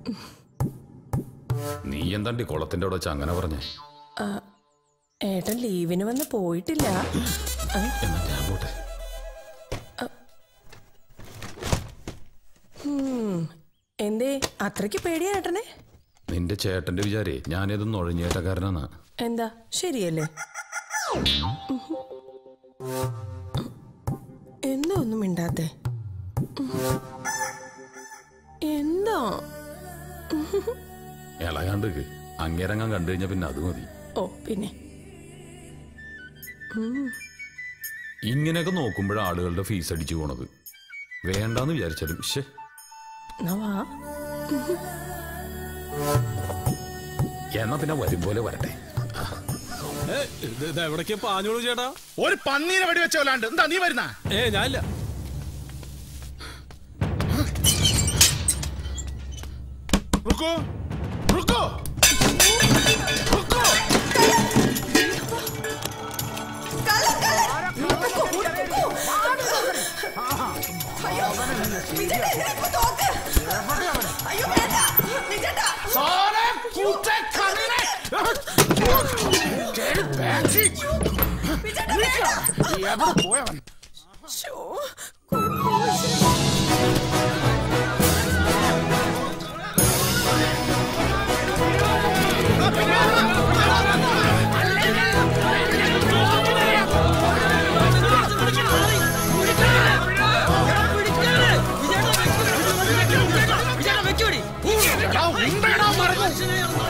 നീ എന്താണ്ടി കുളത്തിന്റെ അവിടെ വെച്ച് അങ്ങനെ പറഞ്ഞേ ആ, ഏട്ടൻ ലീവിന് വന്ന് പോയിട്ടില്ല ആ, എന്നാ ഞാൻ പോട്ടെ ഉം. എന്തേ അത്രയ്ക്ക് പേടിയാ ഏട്ടനെ നിന്റെ ചേട്ടന്റെ വിചാരേ ഞാനിത് നുഴഞ്ഞേറ്റക്കാരനാണ് എന്താ ശരിയല്ലേ എന്താ ഒന്നും മിണ്ടാത്തെ എന്താ ഇളകാണ്ട് അങ്ങേരങ്ങാൻ കണ്ടു കഴിഞ്ഞാ പിന്നെ അത് മതി ഓ പിന്നെ ഉം. ഇങ്ങനെയൊക്കെ നോക്കുമ്പോഴാ ആളുകളുടെ ഫീസ് അടിച്ചു പോണത് വേണ്ടാന്ന് വിചാരിച്ചാലും ശേ എന്നാ വാ എന്നാ പിന്നെ വരും പോലെ വരട്ടെ എവിടേക്കാ പാഞ്ഞോളൂ ചേട്ടാ ഒരു പന്നീനെ വെടി വെച്ചോലാണ്ട് എന്താ നീ വരുന്ന ഏ ഞാനില്ല റുക്കോ റുക്കോ റുക്കോ സാറേ കൂട്ട കണ്ണിനെ കേറി ബാക്കി എവിടെ പോയവൻ ശോ, എടാ ഉണ്ടടാ മറന്നു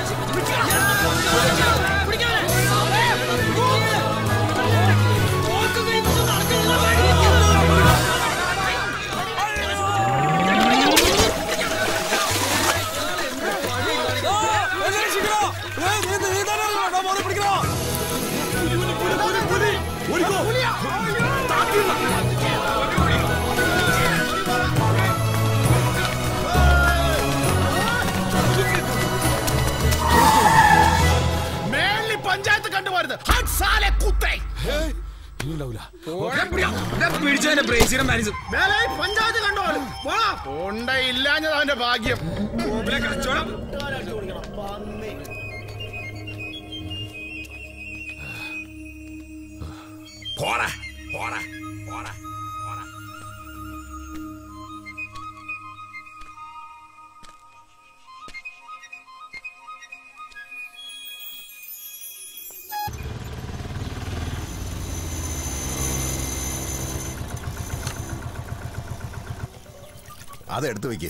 മേളി പഞ്ചായത്ത് കണ്ടുപോരുത് ഹട്ട് സാലെ കുത്തേ മേലെ പഞ്ചായത്ത് കണ്ടുപോലും കൊണ്ട ഇല്ലാഞ്ഞത് അവന്റെ ഭാഗ്യം പോടാ പോടാ പോടാ പോടാ അതെടുത്ത് വെക്ക്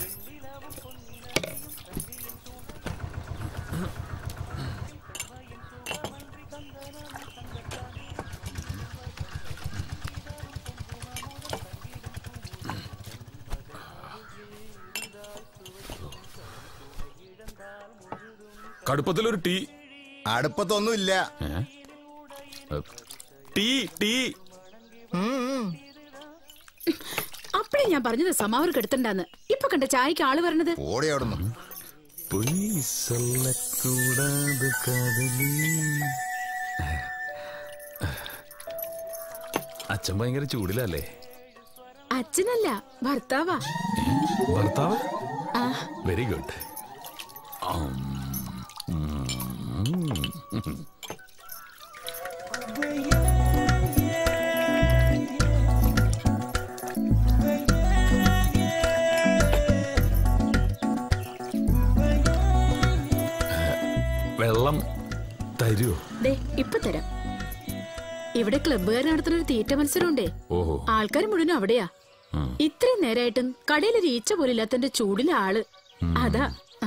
കടുപ്പത്തിലൊരു ടീ അടുപ്പത്തൊന്നുമില്ല ഏ? ഏ, ടീ ടീ അപ്പഴേ ഞാൻ പറഞ്ഞത് സമാവർ കെടുത്തണ്ടാന്ന് ഇപ്പൊ കണ്ട ചായക്ക് ആള് വരണത് ഓടി അവിടുന്ന് കൂടാതെ കാതലി അച്ഛൻ ഭയങ്കര ചൂടിലല്ലേ അച്ഛനല്ല ഭർത്താവാ ഭർത്താവ് ആ വെരി ഗുഡ് വെള്ളം തരുമോ ദേ ഇപ്പൊ തരാം ഇവിടെ ക്ലബ്ബുകാർ നടത്തുന്ന ഒരു തീറ്റ മത്സരമുണ്ടേ ഓഹോ ആൾക്കാർ മുഴുവനും അവിടെയാ ഉം. ഇത്രയും നേരായിട്ടും കടയിൽ ഒരു ഈച്ച പോലും ഇല്ലാത്തന്റെ ചൂടിലെ ആള് അതാ ആ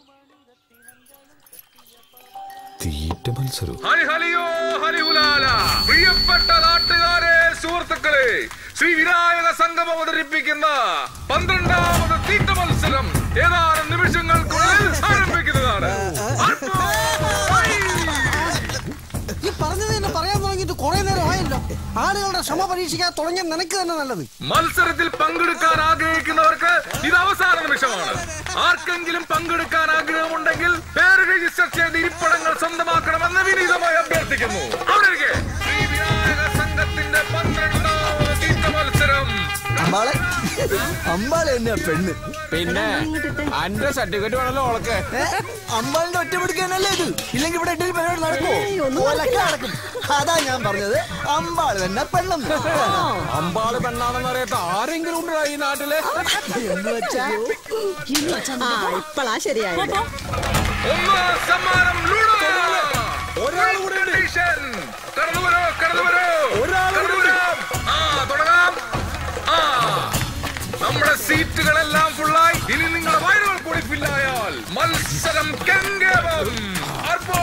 തീറ്റ മത്സരം ഹരിഹലിയോ ഹരിഹുലാല പ്രിയപ്പെട്ട നാട്ടുകാരെ സുഹൃത്തുക്കളെ ശ്രീ വിനായക സംഘം അവതരിപ്പിക്കുന്ന പന്ത്രണ്ടാമത് തീറ്റ മത്സരം ഏതാനും നിമിഷങ്ങൾക്കുള്ളിൽ ആരംഭിക്കുന്നതാണ് അൽപ്പോ ഹൈ! ഈ പറഞ്ഞത് തന്നെ പറയാൻ തുടങ്ങിയിട്ട് കുറെ നേരം ആയല്ലോ ആളുകളുടെ ക്ഷമ പരീക്ഷിക്കാൻ തുടങ്ങിയ നിനക്ക് തന്നെ നല്ലത് മത്സരത്തിൽ പങ്കെടുക്കാൻ ആഗ്രഹിക്കുന്നവർക്ക് ഇത് അവസാന നിമിഷമാണ് ആർക്കെങ്കിലും പങ്കെടുക്കാൻ ആഗ്രഹമുണ്ടെങ്കിൽ പേര് രജിസ്റ്റർ ചെയ്ത് ഇരിപ്പിടങ്ങൾ സ്വന്തമാക്കണമെന്ന് വിനീതമായി അഭ്യർത്ഥിക്കുന്നു അവിടെ ശ്രീ വിനായക സംഘത്തിന്റെ പന്ത്രണ്ടാമത് തീറ്റ മത്സരം അമ്പാളെ അമ്പാളെ തന്നെയാ പെണ്ണ് പിന്നെ അന്റെ സർട്ടിഫിക്കറ്റ് വേണല്ലോ ഓളക്ക് ഏ? അമ്പാളിന്റെ ഒറ്റ പിടിക്കാനല്ലേ ഇത് ഇല്ലെങ്കിൽ ഇവിടെ എട്ടിൽ പരിപാടി നടക്കുമോ ഓലൊക്കെ നടക്കും അതാ ഞാൻ പറഞ്ഞത് അമ്പാള് തന്നെ പെണ്ണെന്ന് അമ്പാള് പെണ്ണാണെന്ന് അറിയാത്ത ആരെങ്കിലും ഉണ്ടോ ഈ നാട്ടില് എന്ന് വെച്ചാ ആ ഇപ്പളാ ശരിയായത് ഒന്നാം സമ്മാനം ലൂഡോ ഒരാൾ കൂടെ ഉണ്ട്. Competition. കടന്നു വരൂ കടന്നു വരൂ ഒരാൾ കൂടെ കടന്നു വരൂ. ആ തുടങ്ങാം ആ നമ്മുടെ സീറ്റുകളെല്ലാം ഫുള്ളായി ഇനി നിങ്ങളുടെ വയറുകൾ കൂടി ഫില്ലായാൽ മത്സരം കെങ്കേവം അർപ്പോ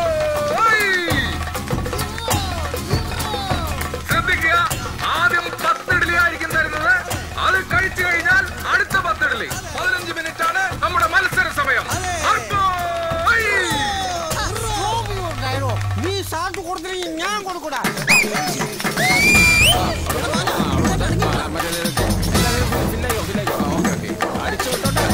ശ്രദ്ധിക്കുക ആദ്യം പത്തിടലി ആയിരിക്കും തരുന്നത് അത് കഴിച്ചു കഴിഞ്ഞാൽ അടുത്ത പത്തിടലി പതിനഞ്ച് മിനിറ്റ് ആണ് നമ്മുടെ മത്സര സമയം അർപ്പോ നീ സാറ്റ് കൊടുത്തില്ലെങ്കിൽ ഞാൻ കൊടുക്കൂടാ അടിച്ചു വിട്ടോട്ടെ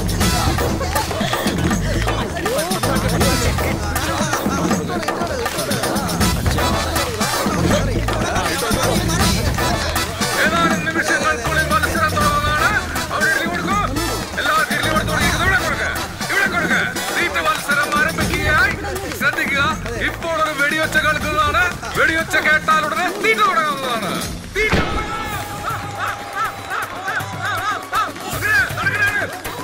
ഏതാനും നിമിഷങ്ങൾക്കുള്ളിൽ മത്സരം തുടങ്ങുന്നതാണ് അവിടെ ഇഡ്ഡലി കൊടുക്കൂ എല്ലാവർക്കും ഇഡ്ഡലി കൊടുത്തു തുടങ്ങിയത് ഇവിടെ കൊടുക്ക് ഇവിടെ കൊടുക്ക് സീറ്റ് മത്സരം ആരംഭിക്കുകയായി ശ്രദ്ധിക്കുക ഇപ്പോൾ ഒരു വെടിയൊച്ച കേൾക്കുന്നതാണ് വെടിയൊച്ച കേട്ടാൽ ഉടനെ തീറ്റ തുടങ്ങുന്നതാണ് തീറ്റ തുടങ്ങുക. അങ്ങനെ, നടക്കണേ.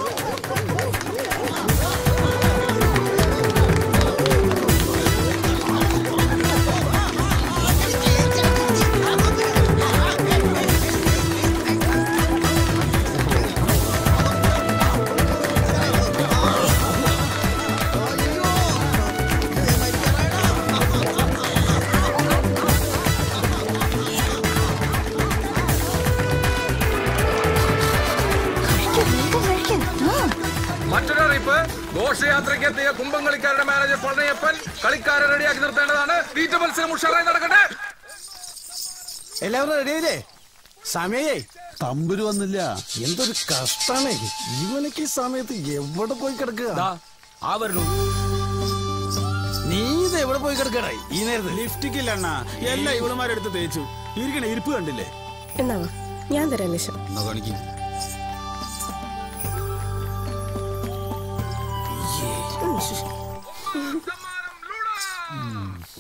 മറ്റൊരറിയിപ്പ് ഘോഷയാത്രയ്ക്ക് എത്തിയ കുംഭംകളിക്കാരുടെ മാനേജർ പളനിയപ്പൻ കളിക്കാരെ റെഡിയാക്കി നിർത്തേണ്ടതാണ് തീറ്റ മത്സരം ഉഷാറായി നടക്കട്ടെ എല്ലാവരും റെഡിയായില്ലേ സമയേ തമ്പുരു വന്നില്ല എന്തൊരു കഷ്ടാണേ ഇവനക്ക് ഈ സമയത്ത് എവിടെ പോയി കിടക്കുക ആ വരണു നീ ഇത് എവിടെ പോയി കിടക്കടായി ഈ നേരത്ത് ലിഫ്റ്റിക്കില്ല അണ്ണാ എല്ലാ ഇവളുമാരെടുത്ത് തേച്ചു ഇരിക്കണ ഇരിപ്പ് കണ്ടില്ലേ എന്നാ വാ, ഞാൻ തരാം ലിശം എന്നാ കാണിക്കും സമ്മാനം ലൂഡോ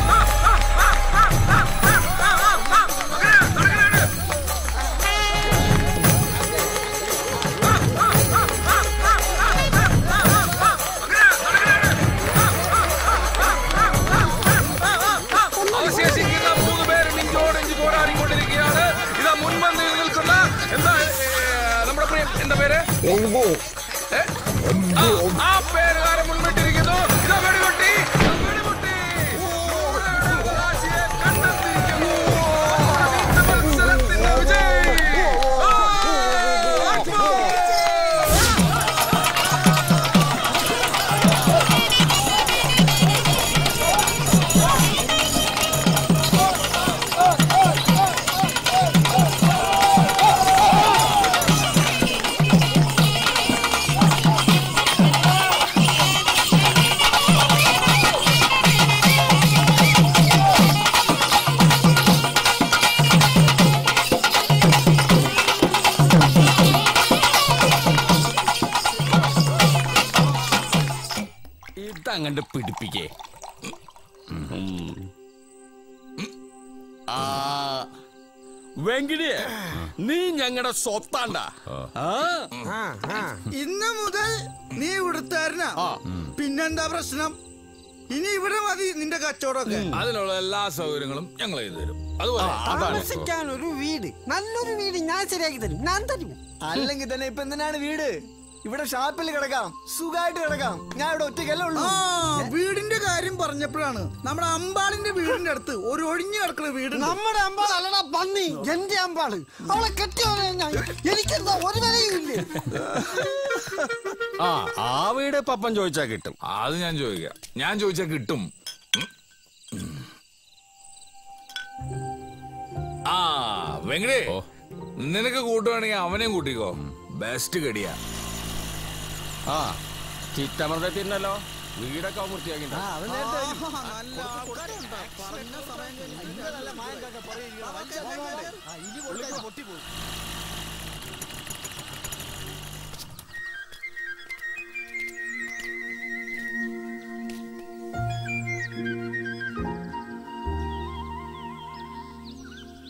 അവശേഷിക്കുന്ന മൂന്ന് പേര് നെഞ്ചോടെഞ്ച് പോരാടിക്കൊണ്ടിരിക്കുകയാണ് ഇതാ മുൻപന്തിയിൽ നിൽക്കുന്ന എന്താ ഏ, നമ്മുടെ പ്രിയ എന്താ പേര് ഏ? ആ, ആ പേരുകാരൻ മുൻപിട്ടിരിക്കുന്നു ഇതാ വെടികൊട്ടി ഇതാ വെടികൊട്ടി നൂറയുടെ അവകാശിയെ കണ്ടെത്തിയിരിക്കുന്നു നമ്മുടെ മത്സരത്തിന്റെ വിജയി ആ, അക്ബർ! ഇതങ്ങണ്ട് പിടിപ്പിക്കേ ആ വെങ്കിടിയെ നീ ഞങ്ങളുടെ സ്വത്താണ്ട ഇന്ന് മുതൽ നീ ഇവിടുത്താരനാ പിന്നെന്താ പ്രശ്നം ഇനി ഇവിടെ മതി നിന്റെ കച്ചവടമൊക്കെ അതിനുള്ള എല്ലാ സൗകര്യങ്ങളും ഞങ്ങൾ ചെയ്തു തരും അതുപോലെ താമസിക്കാൻ ഒരു വീട് നല്ലൊരു വീട് ഞാൻ ശരിയാക്കി തരും ഞാൻ തരും അല്ലെങ്കിൽ തന്നെ ഇപ്പൊ എന്തിനാണ് വീട് ഇവിടെ ഷാപ്പിൽ കിടക്കാം സുഖമായിട്ട് കിടക്കാം ഞാൻ ഇവിടെ ഒറ്റയ്ക്കല്ലേ ഉള്ളൂ ആ വീടിന്റെ കാര്യം പറഞ്ഞപ്പോഴാണ് നമ്മുടെ അമ്പാളിന്റെ വീടിന്റെ അടുത്ത് ഒരു ഒഴിഞ്ഞു കിടക്കുന്ന വീട് നമ്മുടെ അമ്പാൾ അല്ലടാ പന്നി എന്റെ അമ്പാള് അവളെ കെട്ടിയോനെ ഞാൻ എനിക്കെന്താ ഒരു വിലയും ഇല്ലേ ആ ആ വീട് പപ്പൻ ചോദിച്ചാ കിട്ടും അത് ഞാൻ ചോദിക്കാം ഞാൻ ചോദിച്ചാൽ കിട്ടും ആ വെങ്കടേ നിനക്ക് കൂട്ടുവാണെങ്കിൽ അവനെയും കൂട്ടിക്കോ ബെസ്റ്റ് കടിയാ ആ ചിറ്റമൃതത്തിന്നല്ലോ വീടൊക്കെ വൃത്തിയാക്കി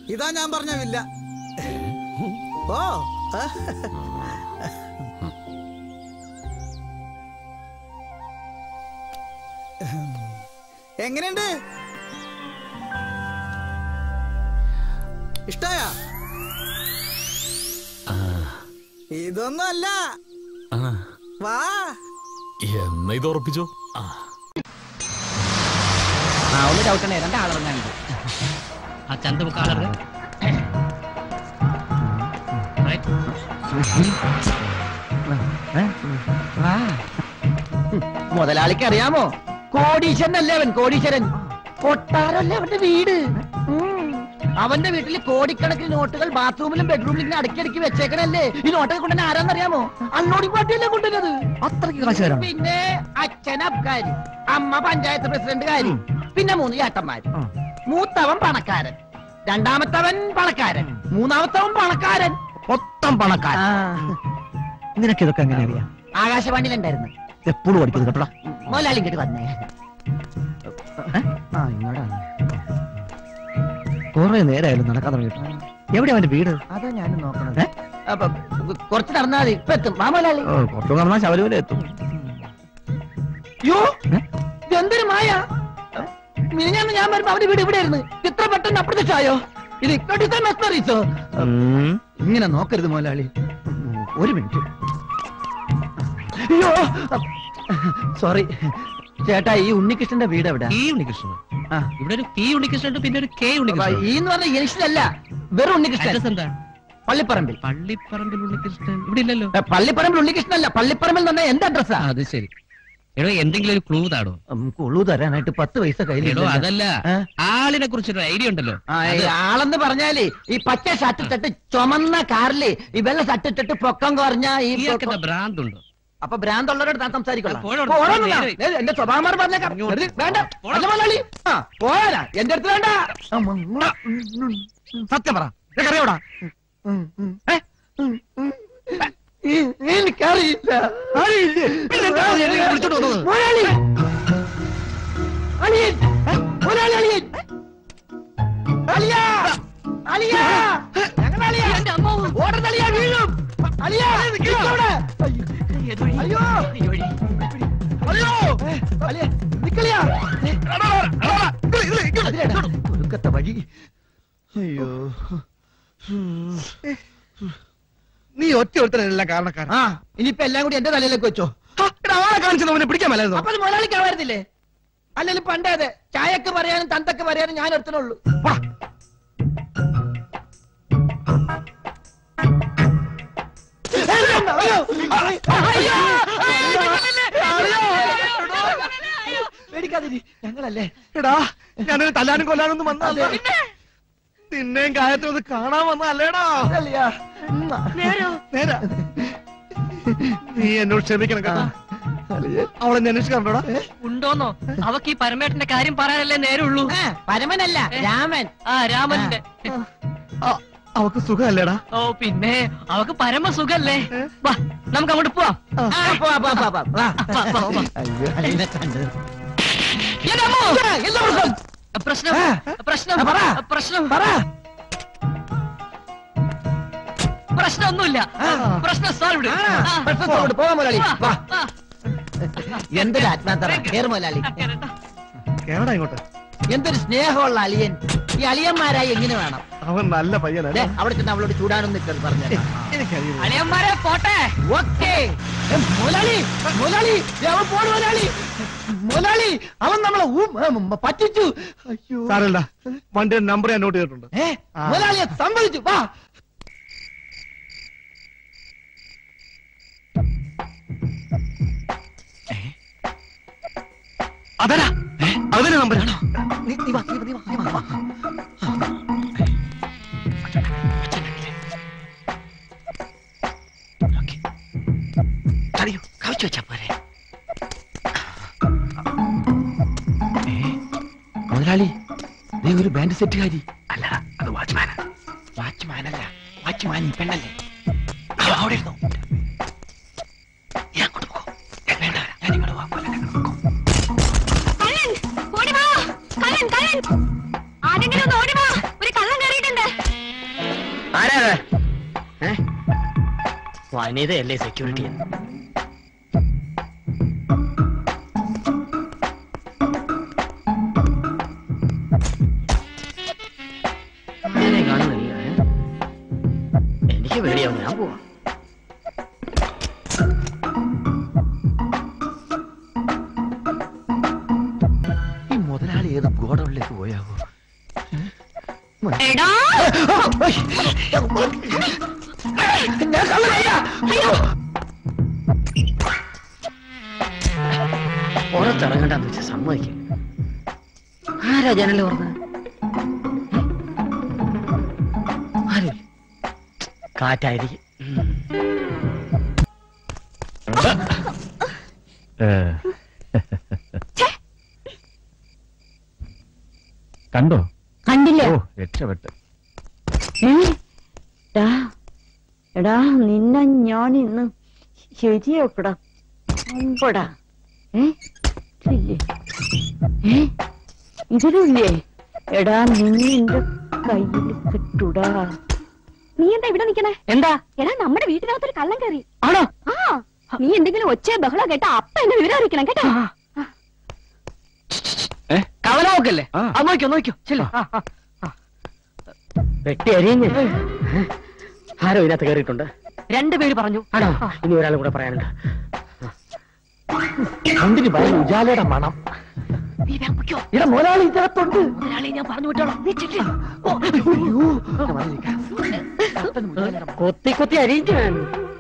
ഇതാ ഞാൻ പറഞ്ഞ വില്ല ഓ ആ. എങ്ങനെയുണ്ട് ഇഷ്ടായ ഇതൊന്നും അല്ല ആ, വാ എന്നാ ഇത് ഉറപ്പിച്ചോ ആ ആ ഒന്ന് ചവിട്ടണേ രണ്ടാളിറങ്ങാനുണ്ട് ആ ചന്ത മുക്കാളറ് മുതലാളിക്ക് അറിയാമോ കോടീശ്വരൻ അല്ലേ അവൻ കോടീശ്വരൻ കൊട്ടാരല്ലേ അവന്റെ വീട് ഉം. അവന്റെ വീട്ടിൽ കോടിക്കണക്കിന് നോട്ടുകൾ ബാത്റൂമിലും ബെഡ്റൂമിലും ഇങ്ങനെ അടുക്കി അടുക്കി വെച്ചേക്കണല്ലേ ഈ നോട്ടൊക്കെ കൊണ്ടുവന്നെ ആരാന്നറിയാമോ അണ്ണോടി പാട്ടിയല്ലേ കൊണ്ടുവന്നത് അത്രയ്ക്ക് കാശുകാരാണ് പിന്നെ അച്ഛൻ അബ്കാരി അമ്മ പഞ്ചായത്ത് പ്രസിഡന്റുകാരി പിന്നെ മൂന്ന് ചേട്ടന്മാര് മൂത്തവൻ പണക്കാരൻ രണ്ടാമത്തവൻ പണക്കാരൻ മൂന്നാമത്തവൻ പണക്കാരൻ മൊത്തം പണക്കാരൻ നിനക്ക് ഇതൊക്കെ എങ്ങനെ അറിയാം ആകാശവാണിയിലുണ്ടായിരുന്നു എപ്പോഴും പഠിക്കുന്നത് കേട്ടോടാ മോലാളി ഇങ്ങോട്ട് വന്നേ ആ ഇങ്ങോട്ടാണ് കുറെ നേരമായാലും നടക്കാൻ തുടങ്ങിയിട്ട് എവിടെ അവന്റെ വീട് അതാ ഞാനും നോക്കണത് അപ്പൊ കുറച്ച് നടന്നാൽ മതി ഇപ്പൊ എത്തും മാമോലാളി ഓ, കുറച്ചു നടന്നാൽ ശബരിമല എത്തും യോ എന്തൊരു മായ മിനിഞ്ഞാന്ന് ഞാൻ വരുമ്പോ അവന്റെ വീട് ഇവിടെ ആയിരുന്നു ഇത്ര പെട്ടെന്ന് അപ്രത്യക്ഷമായോ ഇത് ഇങ്ങോട്ട് മെസ്മറീസോ ഉം. ഇങ്ങനെ നോക്കരുത് മോലാളി ഒരു മിനിറ്റ് അയ്യോ സോറി ചേട്ടാ ഈ ഉണ്ണികൃഷ്ണന്റെ വീട് എവിടെ ഈ ഉണ്ണികൃഷ്ണൻ ആ. ഇവിടെ ഒരു പി ഉണ്ണികൃഷ്ണൻ പിന്നെ ഒരു കെ ഉണ്ണികൃഷ്ണൻ ഈ എന്ന് പറഞ്ഞ ഇനിഷ്യലല്ല വെറും ഉണ്ണികൃഷ്ണൻ അഡ്രസ് എന്താ പള്ളിപ്പറമ്പിൽ പള്ളിപ്പറമ്പിൽ ഉണ്ണികൃഷ്ണൻ ഇവിടെ ഇല്ലല്ലോ ഏ, പള്ളിപ്പറമ്പിൽ ഉണ്ണികൃഷ്ണനല്ല പള്ളിപ്പറമ്പിൽ തന്നെ എന്ത് അഡ്രസ്സാ അത് ശരി എടോ എന്തെങ്കിലും ഒരു ക്ലൂ താടോ കുളു തരാനായിട്ട് പത്ത് പൈസ എടോ കയ്യിൽ അതല്ല ഏ? ആളിനെ കുറിച്ചൊരു ഐഡിയ ഉണ്ടല്ലോ ആ, ഈ ആളെന്ന് പറഞ്ഞാല് ഈ പച്ച ഷർട്ട് ഇട്ടിട്ട് ചുമന്ന കാറില് ഈ വെള്ള ഷർട്ട് ഇട്ടിട്ട് പൊക്കം കുറഞ്ഞ ഈ ഇയാൾക്ക് എന്താ ഭ്രാന്ത് ഉണ്ടോ അപ്പൊ ഭ്രാന്ത് ഉള്ളവരോട് താൻ സംസാരിക്കൊള്ളാം പോടാ, പോടാ, പോടാ, എന്നാ. നേരെ. ഏ, എന്റെ സ്വഭാവം മാറി പറഞ്ഞേക്കാം വെറുതെ വേണ്ട അല്ല മലയാളി ആ പോരാ എന്റെ അടുത്ത് വേണ്ട ആ, ഉം, ഉം, ഉം, ഉം. സത്യം പറ നിനക്കറിയോടാ ഏ? ഉം, ഉം. ഈ- എനിക്കറിയില്ല അറിയില്ലേ പിന്നെന്താ എന്നെ വിളിച്ചോണ്ട് വന്നത്? മുതലാളി അളിയൻ ഏ? മുതലാളി അളിയൻ അളിയാ അളിയാ ഞങ്ങളുടെ അളിയാ ഓടുന്ന അളിയാ വീഴും അളിയാ നിൽക്കവിടെ അയ്യോ അയ്യോ അളിയ നിക്കളിയാ ഒടുക്കത്തെ വഴി അയ്യോ നീ ഒറ്റ ഒരുത്തരല്ല കാരണക്കാരൻ ആ ഇനിയിപ്പോ എല്ലാം കൂടി എന്റെ തലയിലേക്ക് വെച്ചോ ആളെ കാണിച്ചത് അവനെ പിടിക്കാൻ മേലായിരുന്നോ അപ്പൊ അത് മുതലാളിക്കാവായിരുന്നില്ലേ അല്ലെങ്കിൽ പണ്ടേ അതെ ചായക്ക് പറയാനും തന്തക്ക് പറയാനും ഞാൻ ഒരുത്തനുള്ളൂ പേടിക്കാതിരി ഞങ്ങളല്ലേ എടാ ഞാനൊരു തല്ലാനും കൊല്ലാനൊന്നും വന്നതല്ല നിന്നെയും കാര്യത്തിൽ ഒന്ന് കാണാൻ വന്നല്ലേടാ അല്ലയാ നേരാ നീ എന്നോട് ക്ഷമിക്കണം കേട്ടോ അവളെ ഞാൻ അന്വേഷിക്കാറുണ്ടോടാ ഉണ്ടോന്നോ അവക്ക് ഈ പരമേട്ടന്റെ കാര്യം പറയാനല്ലേ നേരുള്ളൂ ആ, പരമനല്ല രാമൻ ആ രാമന്റെ അവക്ക് സുഖമല്ലേടാ ഓ പിന്നെ അവക്ക് പരമ സുഖല്ലേ വാ നമുക്ക് അങ്ങോട്ട് പോവാം ആ, പോവാ, പോവാ, പോവാ, പോവാ. വാ. വാ, വാ, വാ. അയ്യോ, അളിയനെ കണ്ടത്. എന്റെ അമ്മോ! എന്താ പ്രശ്നം? പ്രശ്നം പ്രശ്നം ആ, പറ. പ്രശ്നം പറ പ്രശ്നമൊന്നുമില്ല പ്രശ്നം സോൾവ് പ്രശ്നത്തോട് പോവാൻ മുതലാളി വാ എന്തൊരു ആത്മാർത്ഥ കേറ് മുതലാളി കേരടാ ഇങ്ങോട്ട് എന്തൊരു സ്നേഹമുള്ള അലിയൻ ഈ അലിയന്മാരായി എങ്ങനെ വേണം അവൻ നല്ല ദേ, പയ്യനല്ലേ അവിടെ ചെന്ന് അവളോട് ചൂടാനൊന്നും നിൽക്കരുത് പറഞ്ഞു എനിക്കറിയില്ല അളിയന്മാരെ പോട്ടെ ഓക്കേ മുതലാളി മുതലാളി ദേ, അവൻ പോണു മുതലാളി മുതലാളി അവൻ നമ്മളെ ഊ- ഉം, ഉം, പറ്റിച്ചു അയ്യോ സാരല്ല വണ്ടിയുടെ നമ്പർ ഞാൻ നോട്ട് ചെയ്തിട്ടുണ്ട് ഏ മുതലാളിയെ സമ്മതിച്ചു വാ അതല്ല അതിന്റെ നമ്പറാണോ നീ നീ വാ നീ വാ, നീ വാ, നീ വാ, വാ അറിയോ കവിച്ചു വെച്ചാ പോരെ മുതലാളി നീ ഒരു ബാൻഡ് സെറ്റുകാരി അല്ല അത് വാച്ച്മാനാ വാച്ച്മാനല്ല വാച്ച്മാൻ ഈ പെണ്ണല്ലേ അവ അവിടെ ഇരുന്നു ഞാൻ അങ്ങോട്ട് പോകൂ വേണ്ട ഞാൻ ഇങ്ങോട്ട് പോകാം കള്ളൻ ഓടി വാ കള്ളൻ കള്ളൻ ആരെങ്കിലും ഒന്ന് ഓടി വാ ഒരു കള്ളൻ കയറിയിട്ടുണ്ട് വനിതയല്ലേ സെക്യൂരിറ്റി ആരെ കാണുന്നില്ല ഏ? എനിക്ക് പേടിയാവും ഞാൻ പോവാ ഈ മുതലാളി ഏത് ഗോഡൌണിലേക്ക് പോയാവോ എടാ പുറത്തിറങ്ങണ്ടെന്ന് വെച്ചാൽ സമ്മതിക്കും ആരാ ജനല് പറഞ്ഞത് ആരും കാറ്റായിരിക്കും കണ്ടോ കണ്ടില്ല ഓ രക്ഷപ്പെട്ട് എടാ എടാ നിന്നെ ഞാൻ ഇന്ന് ശരിയാക്കടാ അമ്പടാ ഏ ഇതില്ലേ ഏ ഇതിലില്ലേ എടാ നീ എന്റെ കയ്യിൽ കിട്ടൂടാ നീ എന്താ ഇവിടെ നിക്കണേ എന്താ എടാ നമ്മുടെ വീട്ടിനകത്തൊരു കള്ളം കയറി ആണോ ആ നീ എന്തെങ്കിലും ഒച്ച ബഹളം കേട്ടാ അപ്പ എന്നെ വിവരം അറിയിക്കണം കേട്ടോ കവലമൊക്കല്ലേ അത് നോക്കിയോ നോക്കിയോ ചെല്ലു വെട്ടി അരിഞ്ഞ് ആരോ ഇതിനകത്ത് കയറിയിട്ടുണ്ട് രണ്ടുപേര് പറഞ്ഞു ആണോ ഇനി ഒരാളും കൂടെ പറയാനുണ്ട് എന്തിന് ഭയം ഉജാലയുടെ മണം നീ വേഗം പൊയ്ക്കോ. ഇവിടെ മുതലാളി ഇതിനകത്തുണ്ട് മുതലാളി ഞാൻ പറഞ്ഞു വിട്ടോളാം നീ ചെല്ല്. ഓ, ഞാൻ വന്നിരിക്കാം. കൊത്തി കൊത്തി അരിയിക്കാൻ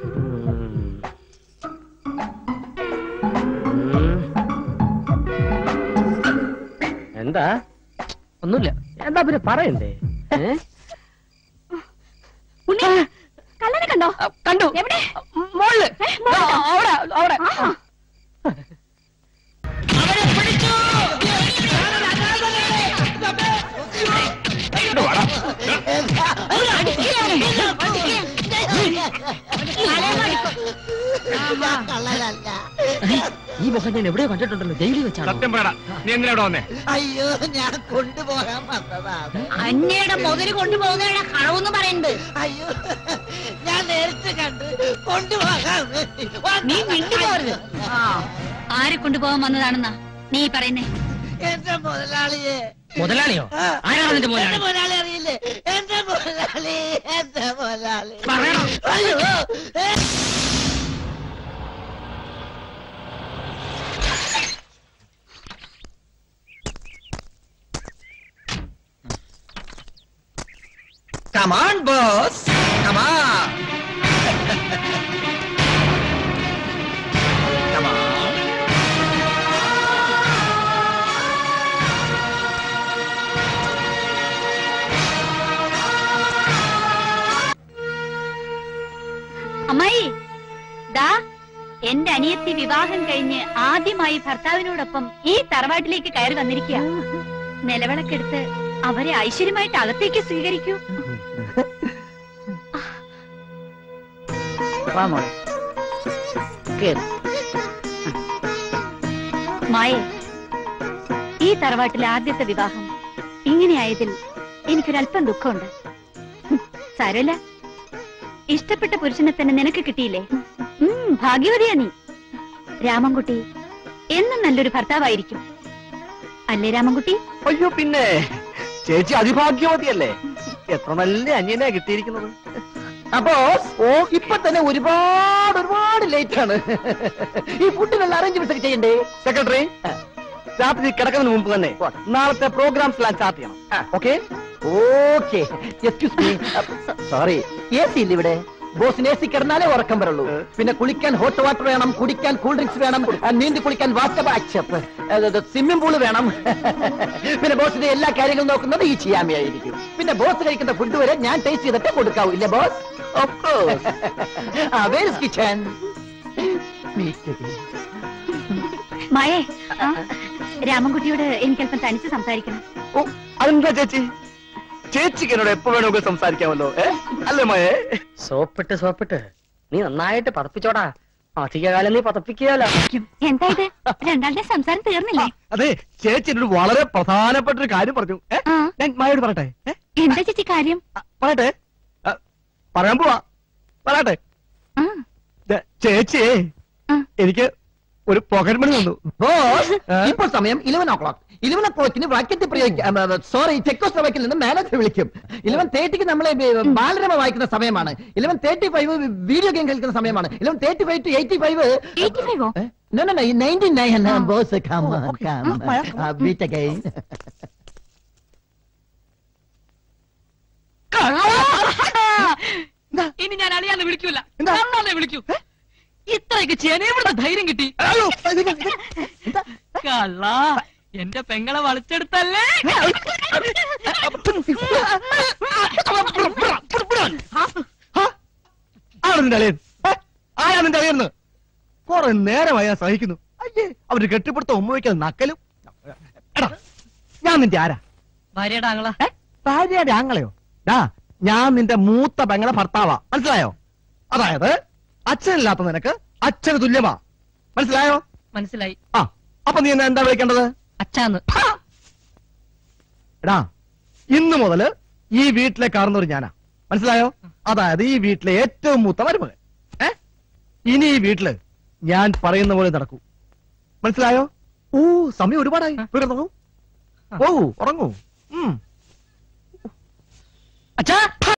എന്താ ഒന്നുമില്ല എന്താ പിന്നെ പറയണ്ടേ ഏ? ഉണ്ണി കള്ളനെ കണ്ടോ കണ്ടു എവിടെ മോളില് ഏ, മോളിലോ? അവിടെ അവിടെ ആ. ഈ മുഖം ഞാൻ എവിടെയോ കണ്ടിട്ടുണ്ടല്ലോ ജയിലിൽ വെച്ചാണ് സത്യം പറയടാ നീ എന്തിനാ ഇവിടെ വന്നേ അയ്യോ ഞാൻ കൊണ്ടുപോകാൻ വന്നതാണ് അന്നയുടെ മുതല് കൊണ്ടുപോകുന്നതാണ് കളവെന്ന് പറയുന്നത് അയ്യോ ഞാൻ നേരത്തെ കണ്ട് കൊണ്ടുപോകാൻ വേണ്ടി നീ മിണ്ടി പോരുത് ആരെ കൊണ്ടുപോകാൻ വന്നതാണെന്നാ നീ പറയുന്നേ എന്റെ മുതലാളിയെ മുതലാളിയോ ആ, ആരാണ് നിന്റെ എന്റെ മുതലാളി മുതലാളി അറിയില്ലേ എന്റെ മുതലാളി എന്റെ മുതലാളി പറയണം. അയ്യോ ഏ. Come on, boss. Come on. Come on. അമ്മായി ദാ എന്റെ അനിയത്തി വിവാഹം കഴിഞ്ഞ് ആദ്യമായി ഭർത്താവിനോടൊപ്പം ഈ തറവാട്ടിലേക്ക് കയറി വന്നിരിക്കുക നിലവിളക്കെടുത്ത് അവരെ ഐശ്വര്യമായിട്ട് അകത്തേക്ക് സ്വീകരിക്കൂ വാ മോളെ കേറ്. മായേ ഈ തറവാട്ടിലെ ആദ്യത്തെ വിവാഹം ഇങ്ങനെയായതിൽ എനിക്കൊരല്പം ദുഃഖമുണ്ട് ഹും, സാരമില്ല ഇഷ്ടപ്പെട്ട പുരുഷനെ തന്നെ നിനക്ക് കിട്ടിയില്ലേ ഉം, ഭാഗ്യവതിയാ നീ രാമൻകുട്ടി എന്നും നല്ലൊരു ഭർത്താവായിരിക്കും അല്ലേ രാമൻകുട്ടി അയ്യോ പിന്നെ ചേച്ചി അതിഭാഗ്യവതിയല്ലേ എത്ര നല്ല അന്യനാ കിട്ടിയിരിക്കുന്നത് അപ്പോ ഓ ഇപ്പൊ തന്നെ ഒരുപാട് ഒരുപാട് ലേറ്റ് ആണ് ഈ ഫുഡിനുള്ള അറേഞ്ച്മെന്റ്സ് ഒക്കെ ചെയ്യണ്ടേ സെക്രട്ടറി രാത്രി കിടക്കുന്നതിന് മുമ്പ് തന്നെ നാളത്തെ പ്രോഗ്രാംസ് എല്ലാം സ്റ്റാർട്ട് ചെയ്യണം okay okay excuse me sorry A C ഇല്ല ഇവിടെ ബോസിന് എ സി കിടന്നാലേ ഉറക്കം വരുള്ളൂ പിന്നെ കുളിക്കാൻ ഹോട്ട് വാട്ടർ വേണം കുടിക്കാൻ കൂൾ ഡ്രിങ്ക്സ് വേണം ആ, നീന്തി കുളിക്കാൻ വാട്ടർ സ്വിമ്മിംഗ് പൂള് വേണം പിന്നെ ബോസിന്റെ എല്ലാ കാര്യങ്ങളും നോക്കുന്നത് ഈ ചിയാമയായിരിക്കും പിന്നെ ബോസ് കഴിക്കുന്ന ഫുഡ് വരെ ഞാൻ ടേസ്റ്റ് ചെയ്തിട്ട് കൊടുക്കാവൂ ഇല്ലേ ബോസ് ഓഫ് കോഴ്സ് കിച്ചൺ മായേ ആ, രാമൻകുട്ടിയോട് എനിക്കല്പം തനിച്ച് സംസാരിക്കണം ഓ അതെന്താ ചേച്ചി ചേച്ചിക്ക് എന്നോട് എപ്പോ വേണമെങ്കിൽ സംസാരിക്കാമല്ലോ ഏ അല്ലേ മയേ സോപ്പിട്ട് സോപ്പിട്ട് നീ നന്നായിട്ട് പതപ്പിച്ചോടാ അധികകാലം നീ പതപ്പിക്കുകയല്ല എന്താ ഇത് രണ്ടാളുടെ സംസാരം തീർന്നില്ലേ അതെ ചേച്ചി എന്നോട് വളരെ പ്രധാനപ്പെട്ട ഒരു കാര്യം പറഞ്ഞു ഏ? ആ. ഞാൻ മായോട് പറയട്ടെ ഏ? എന്താ ചേച്ചി കാര്യം പറയട്ടെ ആ, പറയാൻ പോവാ പറയട്ടെ ആ ദേ, ചേച്ചിയെ എനിക്ക് ഒരു പോക്കറ്റ് മണി തന്നു ബോസ് ഇപ്പോൾ സമയം ഇലവൻ ഓ ക്ലോക്ക് ഇലവൻ ഓ ക്ലോക്കിന് വാക്യത്തിൽ പ്രയോഗിക്കാം സോറി ചെക്കോസ്ലോവാക്കിൽ നിന്ന് മാനേജർ വിളിക്കും ഇലവൻ തേർട്ടിക്ക് നമ്മളെ ബി- ബാലരമ വായിക്കുന്ന സമയമാണ് eleven thirty five video game കളിക്കുന്ന സമയമാണ് eleven thirty five to eighty five No, no, no, 99 boss, come on, come on. Uh, beat again. ഇനി ഞാൻ അളിയാന്ന് വിളിക്കൂല കണ്ണാന്നേ വിളിക്കൂ ഇത്രയൊക്കെ ചെയ്യാൻ എവിടെ ധൈര്യം കിട്ടി കള്ള എന്റെ പെങ്ങളെ വളച്ചെടുത്തല്ലേ ആണ് നിന്റെ അളിയൻ ഏ? ആരാ നിന്റെ അളിയെന്ന് കുറെ നേരമായി ഞാൻ സഹിക്കുന്നു അയ്യേ അവര് കെട്ടിപ്പിടുത്ത ഉമ്മ വയ്ക്കാതെ നക്കലും എടാ ഞാൻ നിന്റെ ആരാ ഭാര്യയുടെ ആങ്ങള ഭാര്യയുടെ ആങ്ങളെയോ ഡാ ഞാൻ നിന്റെ മൂത്ത പെങ്ങളെ ഭർത്താവാ മനസ്സിലായോ അതായത് അച്ഛനില്ലാത്ത നിനക്ക് അച്ഛന് തുല്യമാ മനസ്സിലായോ മനസ്സിലായി ആ അപ്പൊ നീ എന്നെ എന്താ വിളിക്കേണ്ടത് അച്ഛാന്ന് എടാ ഇന്നു മുതല് ഈ വീട്ടിലെ കാർന്നവർ ഞാനാ മനസ്സിലായോ അതായത് ഈ വീട്ടിലെ ഏറ്റവും മൂത്ത മരുമകൻ ഏ ഇനി ഈ വീട്ടില് ഞാൻ പറയുന്ന പോലെ നടക്കൂ മനസ്സിലായോ ഓ സമയം ഒരുപാടായി പോയി കിടന്നോളൂ ഓ ഉറങ്ങൂ ഉം അച്ഛാ